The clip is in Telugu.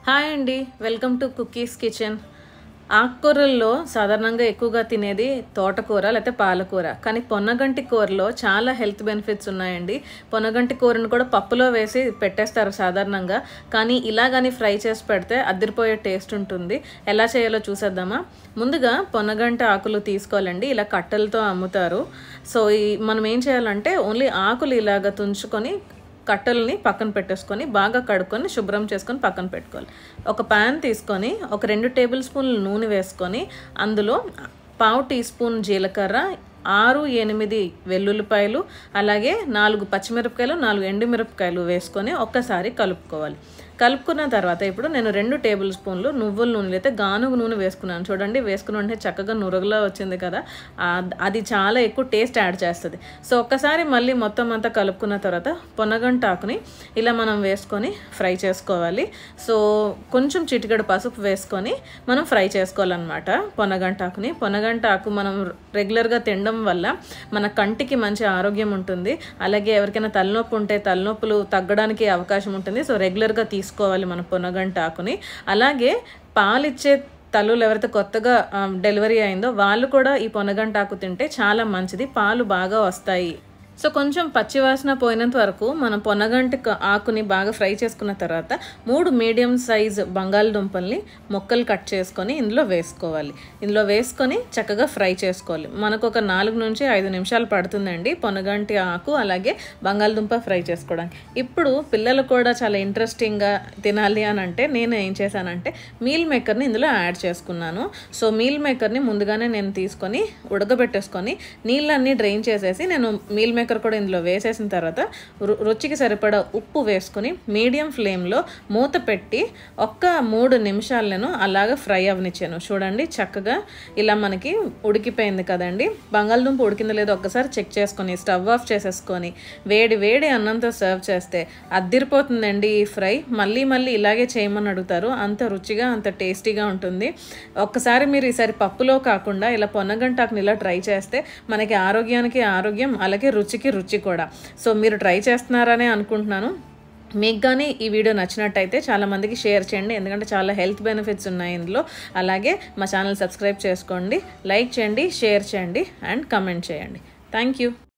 హాయ్ అండి వెల్కమ్ టు కుకీస్ కిచెన్ ఆకుకూరల్లో సాధారణంగా ఎక్కువగా తినేది తోటకూర లేకపోతే పాలకూర కానీ పొన్నగంటి కూరలో చాలా హెల్త్ బెనిఫిట్స్ ఉన్నాయండి పొన్నగంటి కూరను కూడా పప్పులో వేసి పెట్టేస్తారు సాధారణంగా కానీ ఇలా కానీ ఫ్రై చేసి పెడితే అదిరిపోయే టేస్ట్ ఉంటుంది ఎలా చేయాలో చూసేద్దామా ముందుగా పొన్నగంటి ఆకులు తీసుకోవాలండి ఇలా కట్టెలతో అమ్ముతారు సో ఈ మనం ఏం చేయాలంటే ఓన్లీ ఆకులు ఇలాగ తుంచుకొని కట్టెలని పక్కన పెట్టేసుకొని బాగా కడుక్కొని శుభ్రం చేసుకొని పక్కన పెట్టుకోవాలి ఒక ప్యాన్ తీసుకొని ఒక రెండు టేబుల్ స్పూన్లు నూనె వేసుకొని అందులో పావు టీ స్పూన్ జీలకర్ర ఆరు ఎనిమిది వెల్లుల్లిపాయలు అలాగే నాలుగు పచ్చిమిరపకాయలు నాలుగు ఎండుమిరపకాయలు వేసుకొని ఒక్కసారి కలుపుకోవాలి కలుపుకున్న తర్వాత ఇప్పుడు నేను రెండు టేబుల్ స్పూన్లు నువ్వుల నూనె అయితే గానుగ నూనె వేసుకున్నాను చూడండి వేసుకుని ఉంటే చక్కగా నురగలా వచ్చింది కదా ఆ- అది చాలా ఎక్కువ టేస్ట్ యాడ్ చేస్తుంది సో ఒక్కసారి మళ్ళీ మొత్తం అంతా కలుపుకున్న తర్వాత పొనగంట ఆకుని ఇలా మనం వేసుకొని ఫ్రై చేసుకోవాలి సో కొంచెం చిటికెడు పసుపు వేసుకొని మనం ఫ్రై చేసుకోవాలన్నమాట పొనగంట ఆకుని పొనగంట ఆకు మనం రెగ్యులర్గా తినడం వల్ల మన కంటికి మంచి ఆరోగ్యం ఉంటుంది అలాగే ఎవరికైనా తలనొప్పి ఉంటే తలనొప్పులు తగ్గడానికి అవకాశం ఉంటుంది సో రెగ్యులర్గా తీసుకోవాలి మన పొనగంట ఆకుని అలాగే పాలిచ్చే తల్లులు ఎవరైతే కొత్తగా ఆ, డెలివరీ అయిందో వాళ్ళు కూడా ఈ పొనగంట ఆకు తింటే చాలా మంచిది పాలు బాగా వస్తాయి సో కొంచెం పచ్చివాసన పోయినంత వరకు మనం పొనగంటి క- ఆకుని బాగా ఫ్రై చేసుకున్న తర్వాత మూడు మీడియం సైజ్ బంగాళదుంపల్ని ముక్కలు కట్ చేసుకొని ఇందులో వేసుకోవాలి ఇందులో వేసుకొని చక్కగా ఫ్రై చేసుకోవాలి మనకు ఒక నాలుగు నుంచి ఐదు నిమిషాలు పడుతుందండి పొనగంటి ఆకు అలాగే బంగాళదుంప ఫ్రై చేసుకోవడానికి ఇప్పుడు పిల్లలు కూడా చాలా ఇంట్రెస్టింగ్గా తినాలి అని అంటే నేను ఏం చేశానంటే మీల్ మేకర్ని ఇందులో యాడ్ చేసుకున్నాను సో మీల్ మేకర్ని ముందుగానే నేను తీసుకొని ఉడకబెట్టేసుకొని నీళ్ళన్నీ డ్రైన్ చేసేసి నేను మీల్ మేకర్ కూడా ఇందులో వేసేసిన తర్వాత రు- రుచికి సరిపడా ఉప్పు వేసుకొని మీడియం ఫ్లేమ్లో మూత పెట్టి ఒక్క మూడు నిమిషాలు నేను అలాగ ఫ్రై అవనిచ్చాను చూడండి చక్కగా ఇలా మనకి ఉడికిపోయింది కదండి బంగాళదుంప ఉడికిందో లేదో ఒక్కసారి చెక్ చేసుకొని స్టవ్ ఆఫ్ చేసేసుకొని వేడి వేడి అన్నంతో సర్వ్ చేస్తే అద్దిరిపోతుందండి ఈ ఫ్రై మళ్ళీ మళ్ళీ ఇలాగే చేయమని అడుగుతారు అంత రుచిగా అంత టేస్టీగా ఉంటుంది ఒక్కసారి మీరు ఈసారి పప్పులో కాకుండా ఇలా పొన్నగంటాకుని ఇలా ట్రై చేస్తే మనకి ఆరోగ్యానికి ఆరోగ్యం అలాగే రుచికి రుచి కూడా సో మీరు ట్రై చేస్తున్నారనే అనుకుంటున్నాను మీకు కానీ ఈ వీడియో నచ్చినట్టయితే చాలా మందికి షేర్ చేయండి ఎందుకంటే చాలా హెల్త్ బెనిఫిట్స్ ఉన్నాయి ఇందులో అలాగే మా ఛానల్ సబ్స్క్రైబ్ చేసుకోండి లైక్ చేయండి షేర్ చేయండి అండ్ కమెంట్ చేయండి థ్యాంక్ యూ